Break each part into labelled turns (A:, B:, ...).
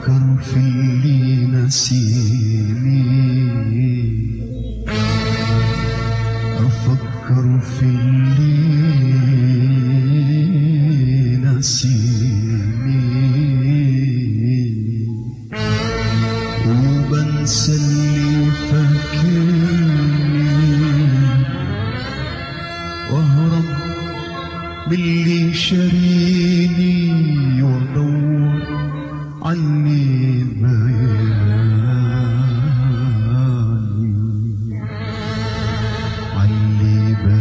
A: أفكر في اللي نسيني أفكر في اللي نسيني وبنسى اللي فاكرني واهرب باللي شاريني وادور عني بياني علي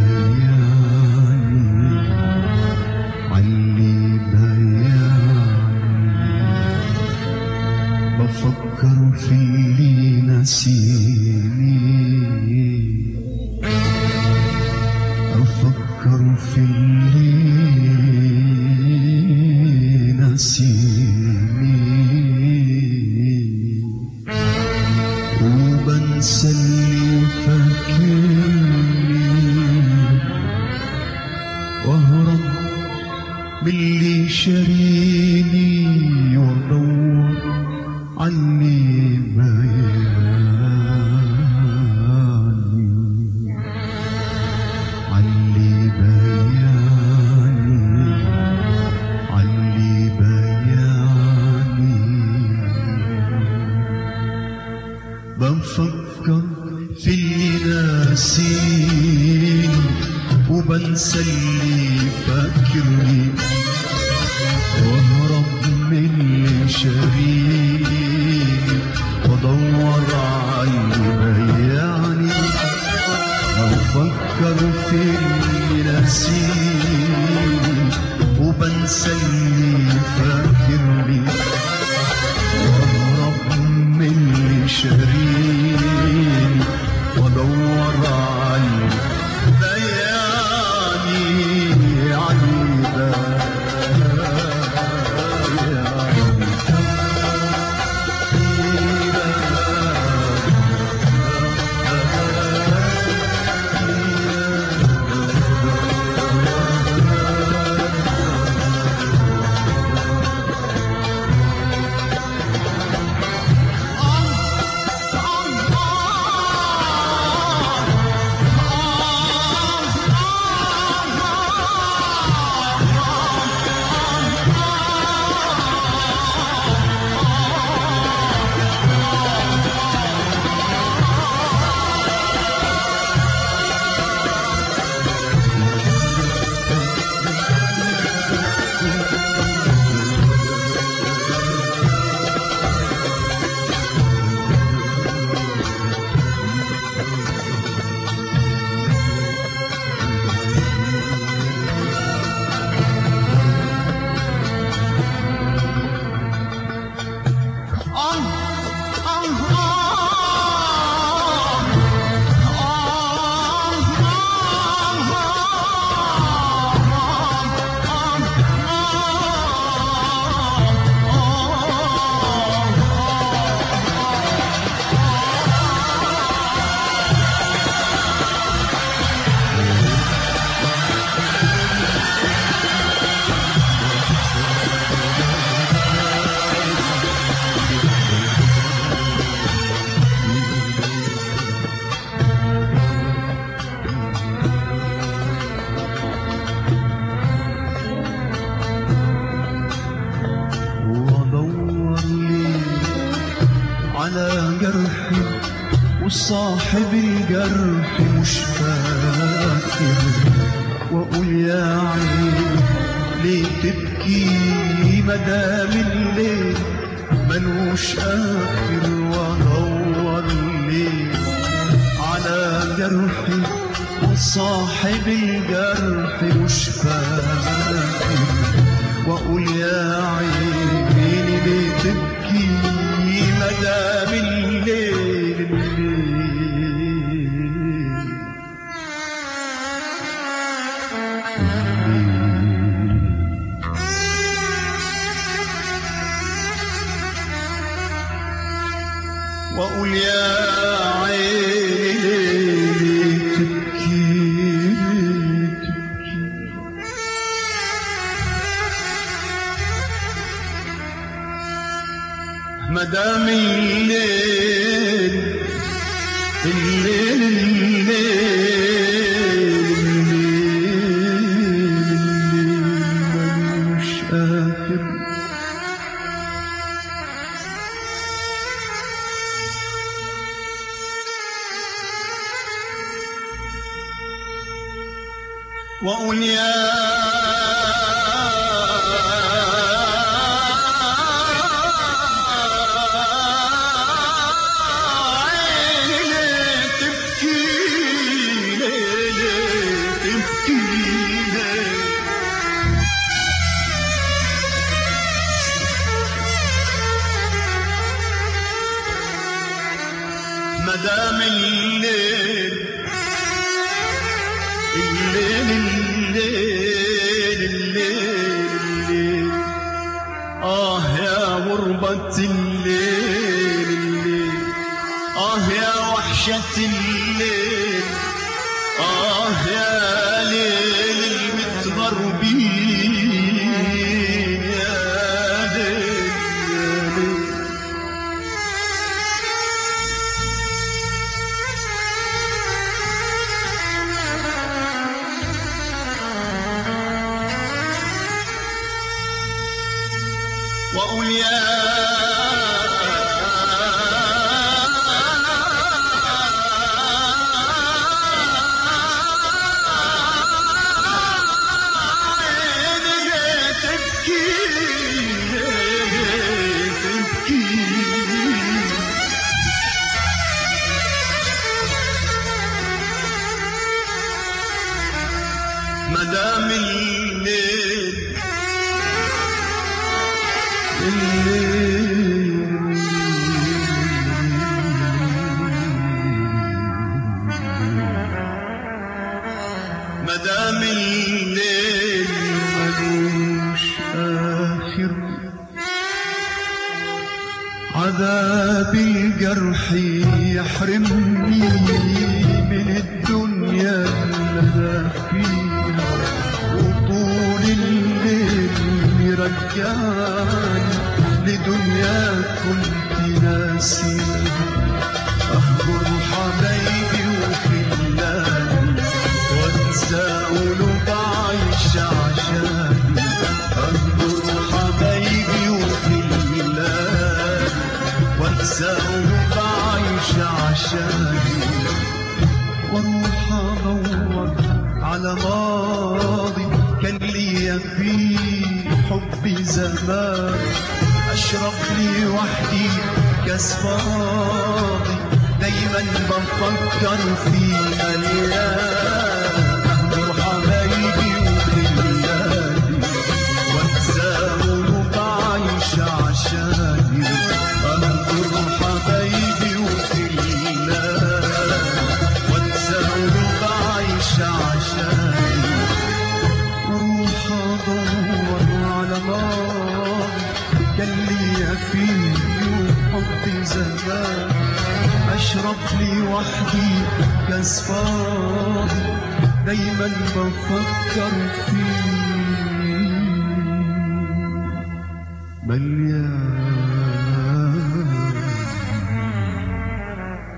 A: بياني علي بياني بفكر في اللي نسيني أفكر في اللي نسيني وبنسى اللي فاكرني واهرب باللي شاريني وادور عني بياني علي بياني علي بياني بفكر في اللي ناسيني وبنسى اللي فاكرني واهرب من اللي شاريني وادور على بياني أفكر في اللي نسيني وبنسى اللي فاكرني وأهرب من اللي شاريني وأدور على بياني على وادور لي على جرحي وصاحب الجرح مش فاكر واقول يا عيني ليه تبكي مدام الليل ملوش اخر وادور لي على جرحي وصاحب الجرح مش فاكر واقول يا عيني ليه تبكي مدام الليل الليل واقول يا عيني ليه تبكي ليه تبكي مدام الليل الليل الليل الليل ملوش آخر وقل يا عيني ليه تبكي ليه ليه تبكي ليه مدام الليل الليل الليل الليل الليل آه يا غربة الليل الليل آه يا وحشة الليل آه يا ليل المتغربين يا ليل يا ليل وقل يا عيني ليه تبكي ليه تبكي مدام الليل مدام الليل ملوش آخر عذاب الجرح يحرمني من الدنيا اللي فيها وطول الليل يرجعني لدنيا كنت ناسيها أهجر حبايبي وفي الليل وانسى قلوب عايش عشاني أهجر حبايبي وفي الليل وانسى قلوب عايش عشاني واروح ادور على ماضي كان ليا فيه حبي زمان اشرب لي وحدي كاس فاضي دايما بفكر في مليان اهجر حبايبي وخلاني وانسى قلوب عايش عشاني اهجر حبايبي وخلاني وانسى قلوب عايش عشاني واروح ادور على ماضي كان ليا فيه حب زمان اشرب لي وحدي كاس فاضي دايما بفكر فيه مليان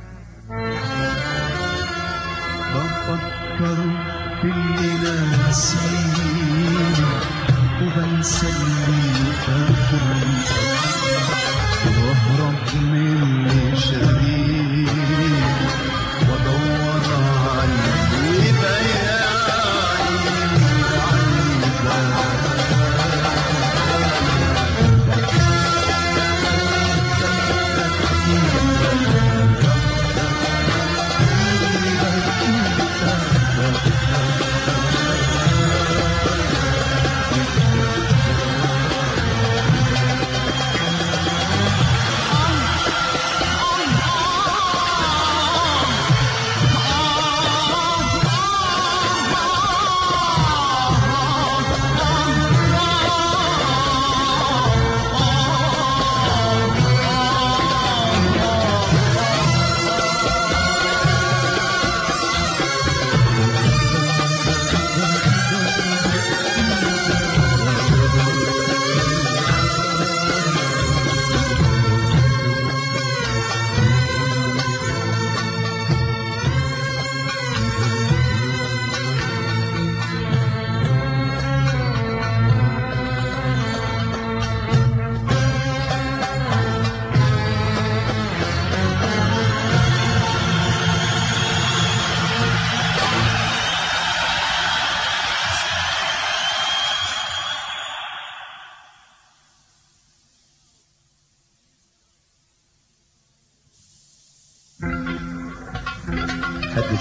A: بفكر في اللي ناسيني وبنسى اللي فاكرني واهرب من اللي شاريني وادور على اللي بياني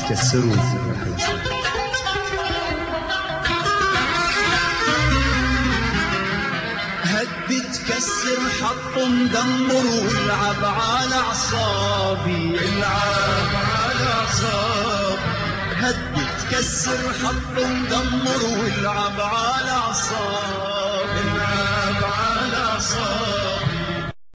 A: تكسروا يا حسن هدي تكسر حط مدمر والعب على اعصابي العب على اعصابي هدي تكسر حط مدمر والعب على اعصابي